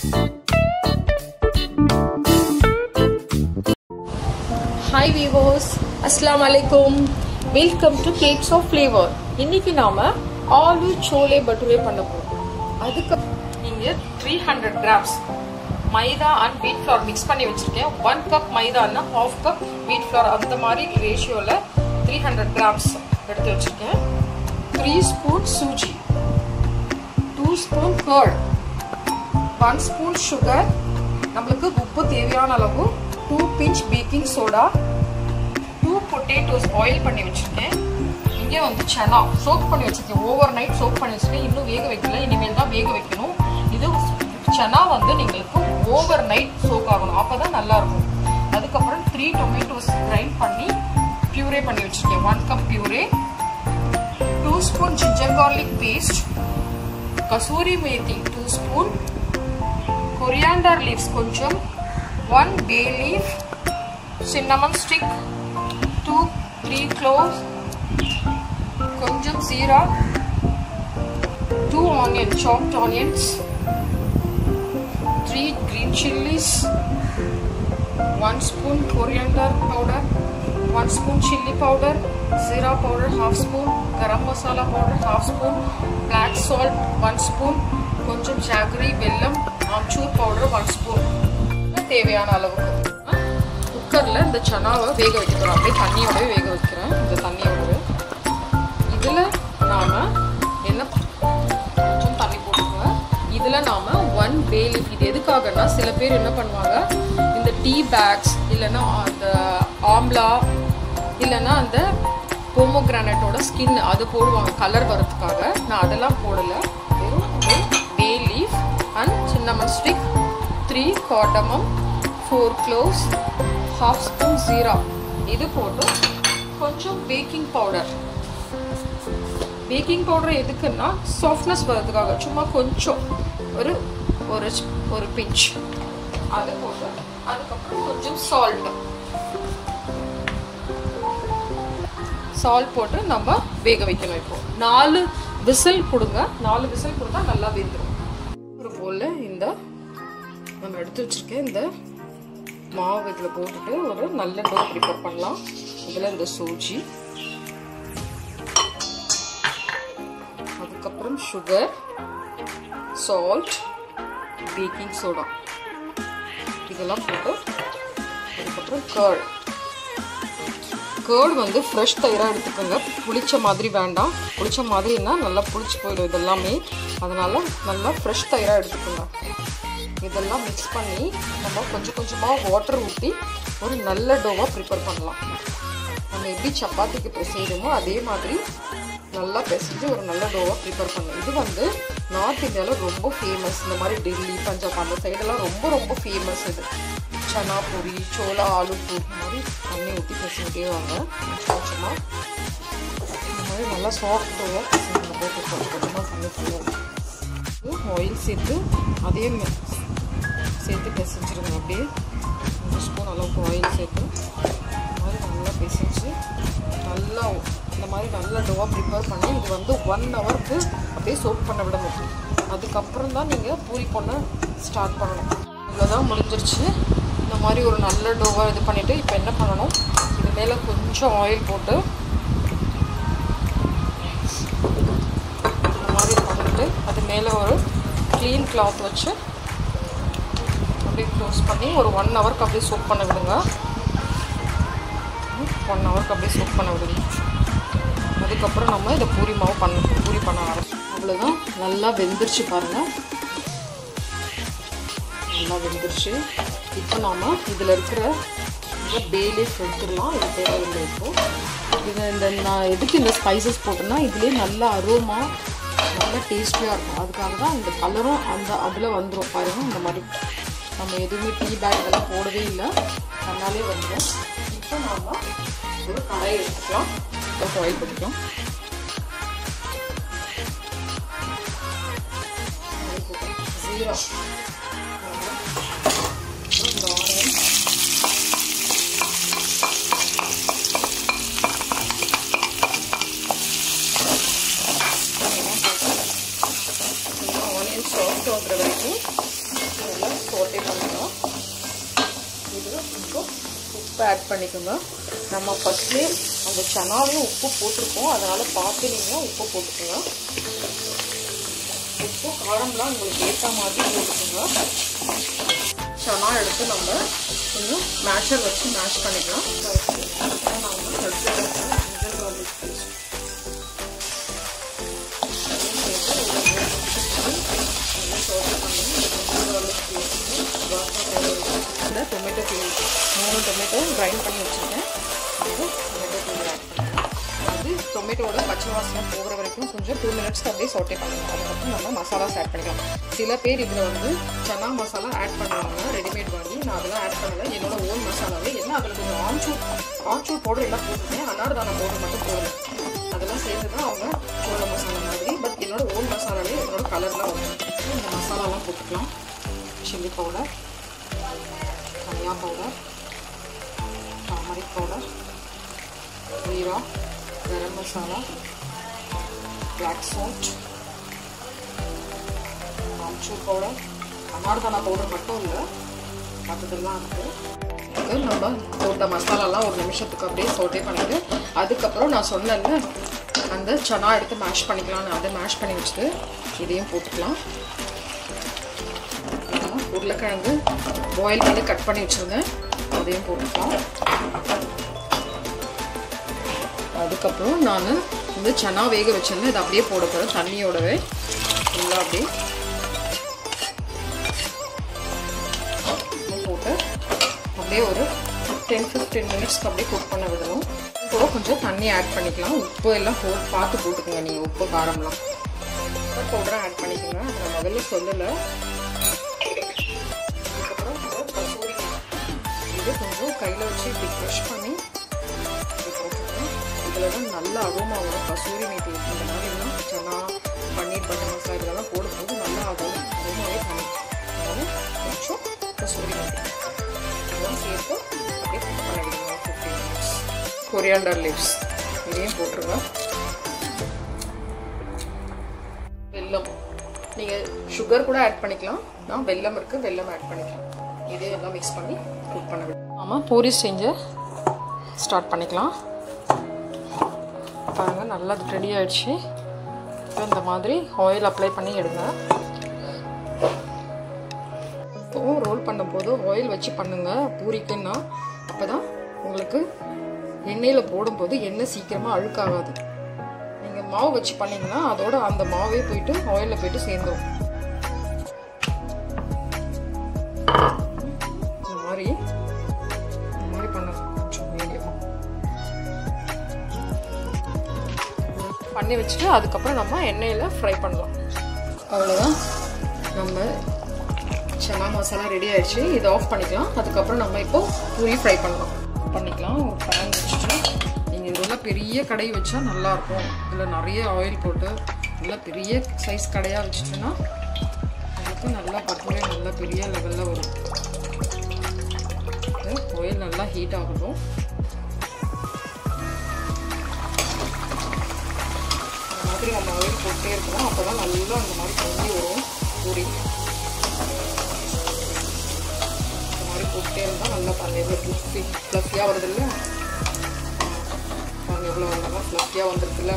Hi viewers அஸ்லாம் அலைக்கும் welcome to cakes of flavour இன்னைக்கு நாம ஆலு சோலே பட்டூரே பண்ண போறோம் அதுக்கு நீங்க three hundred grams maida and wheat flour mix பண்ணி வச்சிருக்கேன் ஒன் கப் மைதான்னா ஹாஃப் கப் வீட் ஃப்ளவர் அந்த மாதிரி ரேஷியோல த்ரீ ஹண்ட்ரட் கிராம்ஸ் எடுத்து வச்சிருக்கேன் three spoon suji two spoon curd one spoon sugar நம்மளுக்கு உப்பு தேவையான அளவு two pinch baking soda two potatoes boil பண்ணி வச்சுருக்கேன் இங்கே வந்து சனா சோக் பண்ணி வச்சுருக்கேன் ஓவர் நைட் சோக் பண்ணி வச்சுருக்கேன் இன்னும் வேக வைக்கல இனிமேல் தான் வேக வைக்கணும் இது சனா வந்து நீங்களுக்கு ஓவர் நைட் சோக் ஆகணும் அப்போ தான் நல்லாயிருக்கும் அதுக்கப்புறம் த்ரீ டொமேட்டோஸ் கிரைண்ட் பண்ணி பியூரே பண்ணி வச்சுருக்கேன் one cup puree two spoon ginger garlic paste kasuri methi two spoon coriander leaves கொஞ்சம் one bay leaf cinnamon stick two three cloves கொஞ்சம் jeera two onion chopped onions three green chilies one spoon coriander powder one spoon chili powder zira powder half spoon garam masala powder half spoon black salt one spoon கொஞ்சம் jaggery வெல்லம் amchur powder one spoon தேவையான அளவுக்கு குக்கரில் இந்த சனாவை வேக வைக்க போகிறோம் அப்படியே தண்ணியோடவே வேக வைக்கிறேன் இந்த தண்ணியோடவே இதில் நாம் என்ன கொஞ்சம் தண்ணி போட்டுக்குவேன் இதில் நாம் ஒன் பே லீஃப் இது எதுக்காகனா சில பேர் என்ன பண்ணுவாங்க இந்த டீ பேக்ஸ் இல்லைன்னா அந்த ஆம்லா இல்லைன்னா அந்த போமோகிரானட்டோட ஸ்கின் அது போடுவாங்க கலர் வரதுக்காக நான் அதெல்லாம் போடலை வெறும் bay leaf and cinnamon stick three cardamom four cloves half spoon jeera இது போட்டு கொஞ்சம் பேக்கிங் பவுடர் பேக்கிங் பவுடர் எதுக்குன்னா சாஃப்ட்னஸ் வரதுக்காக சும்மா கொஞ்சம் ஒரு ஒரு ஒரு பிஞ்ச் அது போட்டு அதுக்கப்புறம் கொஞ்சம் சால்ட் சால்ட் போட்டு நம்ம வேக வைக்கணும் இப்போ நாலு விசில் கொடுங்க நாலு விசில் கொடுத்தா நல்லா வெந்துடும் ஒரு போல் இந்த நம்ம எடுத்து வச்சிருக்கேன் இந்த மாவு இதில் போட்டுட்டு ஒரு நல்ல டோ ப்ரிப்பேர் பண்ணலாம் இதில் இந்த சூஜி அதுக்கப்புறம் சுகர் சால்ட் பேக்கிங் சோடா இதெல்லாம் போட்டு அதுக்கப்புறம் கேர்ட் கேர்டு வந்து ஃப்ரெஷ் தயிராக எடுத்துக்கோங்க புளிச்ச மாதிரி வேண்டாம் புளிச்ச மாதிரின்னா நல்லா புளிச்சு போயிடும் இதெல்லாமே அதனால நல்லா ஃப்ரெஷ் தயிராக எடுத்துக்கோங்க இதெல்லாம் மிக்ஸ் பண்ணி நம்ம கொஞ்சம் கொஞ்சமாக வாட்டர் ஊற்றி ஒரு நல்ல டோவாக ப்ரிப்பேர் பண்ணலாம் நம்ம எப்படி சப்பாத்திக்கு பிசைடுமோ அதே மாதிரி நல்லா பிசைஞ்சு ஒரு நல்ல டோவாக ப்ரிப்பேர் பண்ணலாம் இது வந்து நார்த் இந்தியாவில் ரொம்ப ஃபேமஸ் இந்த மாதிரி டெல்லி பஞ்சாப் அந்த சைடெல்லாம் ரொம்ப ரொம்ப ஃபேமஸ் இது சனா பூரி சோளா ஆலு பூரி மாதிரி தண்ணி ஊற்றி பிசைஞ்சிட்டே வாங்க கொஞ்சமாக இந்த மாதிரி நல்லா சாஃப்ட் டோவாக பிசைஞ்சு போட்டு கொஞ்சமாக தண்ணி பண்ணுவோம் ஆயில் சேர்த்து அதே சேர்த்து பிசைஞ்சிருங்க அப்படியே ஒரு ஸ்பூன் அளவுக்கு ஆயில் சேர்த்து இந்த மாதிரி நல்லா பிசைஞ்சு நல்லா இந்த மாதிரி நல்லா டோவாக ப்ரிப்பேர் பண்ணி இது வந்து ஒன் ஹவருக்கு அப்படியே சோப் பண்ண விடணும் அதுக்கப்புறம் தான் நீங்கள் பூரி பண்ண ஸ்டார்ட் பண்ணணும் இவ்வளோதான் முடிஞ்சிருச்சு இந்த மாதிரி ஒரு நல்ல டோவாக இது பண்ணிவிட்டு இப்போ என்ன பண்ணணும் இது மேலே கொஞ்சம் ஆயில் போட்டு இந்த மாதிரி பண்ணிவிட்டு அது மேலே ஒரு க்ளீன் கிளாத் வச்சு அப்படியே க்ளோஸ் பண்ணி ஒரு ஒன் ஹவருக்கு அப்படியே சோப் பண்ண விடுங்க ஒன் ஹவருக்கு அப்படியே சோப் பண்ண விடுங்க அதுக்கப்புறம் நம்ம இதை பூரி மாவு பண்ண பூரி பண்ண ஆரம்பிச்சோம் அவ்வளோதான் நல்லா வெந்துருச்சு பாருங்கள் நல்லா வெந்துருச்சு இப்போ நாம் இதில் இருக்கிற இந்த பேலீஃப் எடுத்துடலாம் இது தேவையில்லை இப்போ இது இந்த நான் எதுக்கு இந்த ஸ்பைசஸ் போட்டேன்னா இதுலேயே நல்ல அரோமா நல்லா டேஸ்டியாக இருக்கும் அதுக்காக தான் இந்த கலரும் அந்த அதில் வந்துடும் பாருங்கள் இந்த மாதிரி நம்ம எதுவுமே டீ பேக் இதெல்லாம் போடவே இல்லை அதனாலே வந்துடும் இப்போ நாம் ஒரு கடாயை எடுத்துக்கலாம் இப்போ ஆயில் பண்ணிக்கலாம் ஜீரோ இந்த ஆனியன் ஆனியன் சாஃப்ட் ஆகுற வரைக்கும் நல்லா உப்பு ஆட் பண்ணிக்கோங்க நம்ம ஃபஸ்ட்லேயே அந்த சனாலையும் உப்பு போட்டிருக்கோம் அதனால் பார்த்து நீங்கள் உப்பு போட்டுக்கோங்க உப்பு காரம்லாம் உங்களுக்கு ஏற்ற மாதிரி போட்டுக்கோங்க சனா எடுத்து நம்ம கொஞ்சம் மேஷர் வச்சு மேஷ் பண்ணிக்கலாம் நான் வந்து எடுத்து ginger garlic paste. அதையும் சேர்த்து ஒரு மூணு நிமிஷத்துக்கு நல்லா சோறு பண்ணி ginger garlic paste, வாசனை போடுறது. இந்த டொமேட்டோ பியூரி மூணு டொமேட்டோ கிரைண்ட் பண்ணி வச்சுருக்கேன் அது டொமேட்டோ பியூரி ஆட் பண்ணுறேன் அது டொமேட்டோட பச்சை வாசனை போகிற வரைக்கும் கொஞ்சம் டூ மினிட்ஸ்க்கு அப்படியே சோட்டே பண்ணணும் அதுக்கப்புறம் நம்ம மசாலாஸ் ஆட் பண்ணிக்கலாம் சில பேர் இதில் வந்து சனா மசாலா ஆட் பண்ணுவாங்க ரெடிமேட் வாங்கி நான் அதெல்லாம் ஆட் பண்ணலை என்னோட ஓன் மசாலாவே என்ன அதில் கொஞ்சம் ஆஞ்சூர் ஆஞ்சூர் பவுடர் எல்லாம் போட்டிருக்கேன் அன்னார்தான பவுடர் மட்டும் போடல அதெல்லாம் சேர்த்து தான் அவங்க சோள மசாலா மாதிரி பட் என்னோட ஓன் மசாலாவே என்னோட கலர்லாம் வரும் இந்த மசாலாலாம் போட்டுக்கலாம் chilli powder dhaniya powder turmeric powder jeera garam masala black salt amchur powder anardana powder மட்டும் இல்லை மற்றதெல்லாம் இருக்குது நம்ம போட்ட மசாலாலாம் ஒரு நிமிஷத்துக்கு அப்படியே சோட்டே பண்ணிட்டு அதுக்கப்புறம் நான் சொன்னேன்ல அந்த சனா எடுத்து மேஷ் பண்ணிக்கலாம்னு அதை மேஷ் பண்ணி வச்சுட்டு இதையும் போட்டுக்கலாம் உருளைக்கிழங்கு பாயில் பண்ணி கட் பண்ணி வச்சுருந்தேன் அதையும் போட்டுக்கலாம் அதுக்கப்புறம் நான் இந்த சனா வேக வச்சிருந்தேன் இதை அப்படியே போட போகிறேன் தண்ணியோடவே ஃபுல்லாக அப்படியே போட்டு அப்படியே ஒரு டென் ஃபிஃப்டீன் மினிட்ஸ்க்கு அப்படியே குக் பண்ண விடணும் இப்போ கொஞ்சம் தண்ணி ஆட் பண்ணிக்கலாம் உப்பு எல்லாம் போ பார்த்து போட்டுக்கோங்க நீங்கள் உப்பு காரம்லாம் உப்பு பவுடரும் ஆட் பண்ணிக்கோங்க அதை நான் முதல்ல சொல்லலை அதுக்கப்புறம் கசூரி இது கொஞ்சம் கையில் வச்சு இப்படி க்ரஷ் பண்ணி இதில் தான் நல்ல அரோமா வரும் கசூரி மீட்டி இந்த மாதிரிலாம் சனா பன்னீர் பட்டர் மசாலா இதெல்லாம் போடும்போது நல்லா ஆகும் அரோமாவே தனி அதனால கொஞ்சம் கசூரி மீட்டி இதெல்லாம் சேர்த்து அப்படியே குக் பண்ண விடுங்க ஃபிஃப்டீன் மினிட்ஸ் கொரியாண்டர் லீவ்ஸ் இதையும் போட்டுருங்க வெல்லம் நீங்கள் சுகர் கூட ஆட் பண்ணிக்கலாம் நான் வெல்லம் இருக்குது வெல்லம் ஆட் பண்ணிக்கலாம் இதே எல்லாம் மிக்ஸ் பண்ணி குக் பண்ண விடுங்க ஆமாம் பூரி செஞ்சு ஸ்டார்ட் பண்ணிக்கலாம் பாருங்கள் நல்லா ரெடி ஆயிடுச்சு இப்போ இந்த மாதிரி ஆயில் அப்ளை பண்ணி எடுங்க இப்போவும் ரோல் பண்ணும்போது ஆயில் வச்சு பண்ணுங்கள் பூரிக்குன்னா அப்போ தான் உங்களுக்கு எண்ணெயில் போடும்போது எண்ணெய் சீக்கிரமாக அழுக்காகாது நீங்கள் மாவு வச்சு பண்ணிங்கன்னா அதோட அந்த மாவே போயிட்டு ஆயிலில் போயிட்டு சேர்ந்துடும் இந்த மாதிரி இந்த மாதிரி பண்ணுங்க கொஞ்சம் மீடியமாக பண்ணி வச்சுட்டு அதுக்கப்புறம் நம்ம எண்ணெயில் ஃப்ரை பண்ணலாம் அவ்வளோதான் நம்ம சனா மசாலா ரெடி ஆயிடுச்சு இதை ஆஃப் பண்ணிக்கலாம் அதுக்கப்புறம் நம்ம இப்போ பூரி ஃப்ரை பண்ணலாம் பண்ணிக்கலாம் ஒரு பேன் வச்சுட்டு நீங்கள் இதெல்லாம் பெரிய கடை வச்சா நல்லாயிருக்கும் இதில் நிறைய ஆயில் போட்டு நல்லா பெரிய சைஸ் கடையாக வச்சுட்டோன்னா உங்களுக்கு நல்லா பட்டோரே நல்லா பெரிய லெவலில் வரும் ஆயில் நல்லா ஹீட் ஆகட்டும் மாதிரி நம்ம ஆயில் போட்டே இருக்கணும் அப்போ தான் நல்லா அந்த மாதிரி பொங்கி வரும் பூரி இந்த மாதிரி போட்டே இருந்தால் நல்லா பண்ணி எவ்வளோ ஃப்ளஃபி ஃப்ளஃபியாக வருது இல்லை பாருங்க எவ்வளோ நல்லா ஃப்ளஃபியாக வந்துருக்குல்ல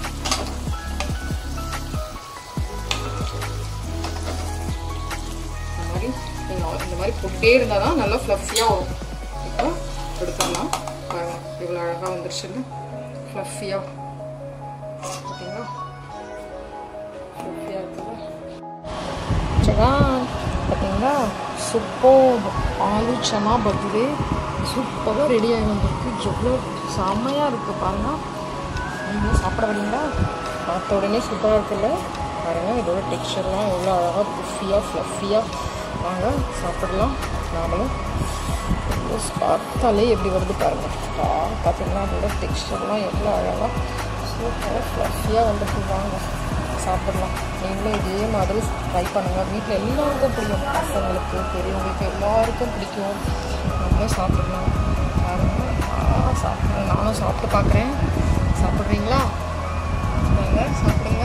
இந்த மாதிரி நீங்கள் இந்த மாதிரி போட்டே இருந்தால் தான் நல்லா ஃப்ளஃபியாக வரும் இப்போ எடுத்துடலாம் பாருங்க எவ்வளோ அழகாக வந்துருச்சு இல்லை ஃப்ளஃபியாக பார்த்தீங்களா ஃப்ளஃபியாக இருக்குல்ல சகான் பார்த்தீங்களா சூப்பர் ஆலு சனா பர்த்டே சூப்பராக ரெடி ஆகி வந்திருக்கு எவ்வளோ செம்மையாக இருக்குது பாருங்கள் நீங்கள் சாப்பிட வரீங்களா பார்த்த உடனே சூப்பராக இருக்குல்ல பாருங்கள் இதோட டெக்ஸ்சர்லாம் எவ்வளோ அழகாக புஃபியாக ஃப்ளஃபியாக வாங்க சாப்பிடலாம் நாமளும் பார்த்தாலே எப்படி வருது பாருங்கள் பார்த்தீங்கன்னா அதோட டெக்ஸ்டர்லாம் எவ்வளோ அழகாக சூப்பராக ஃப்ளஃபியாக வந்துட்டு வாங்க சாப்பிடலாம் நீங்களும் இதே மாதிரி ட்ரை பண்ணுங்கள் வீட்டில் எல்லாருக்கும் பிடிக்கும் பசங்களுக்கு பெரியவங்களுக்கு எல்லாருக்கும் பிடிக்கும் நம்ம சாப்பிடலாம் பாருங்கள் சாப்பிட்றேன் நானும் சாப்பிட்டு பார்க்குறேன் சாப்பிட்றீங்களா வாங்க சாப்பிடுங்க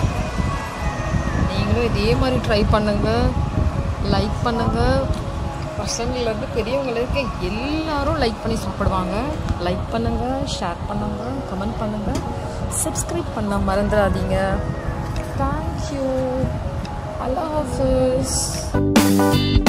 நீங்களும் இதே மாதிரி ட்ரை பண்ணுங்கள் லைக் பண்ணுங்கள் பசங்கள்லேருந்து பெரியவங்களுக்கு எல்லாரும் லைக் பண்ணி சாப்பிடுவாங்க லைக் பண்ணுங்கள் ஷேர் பண்ணுங்கள் கமெண்ட் பண்ணுங்கள் சப்ஸ்கிரைப் பண்ண மறந்துடாதீங்க தேங்க்யூ அல்லாஹ் ஹாஃபிஸ்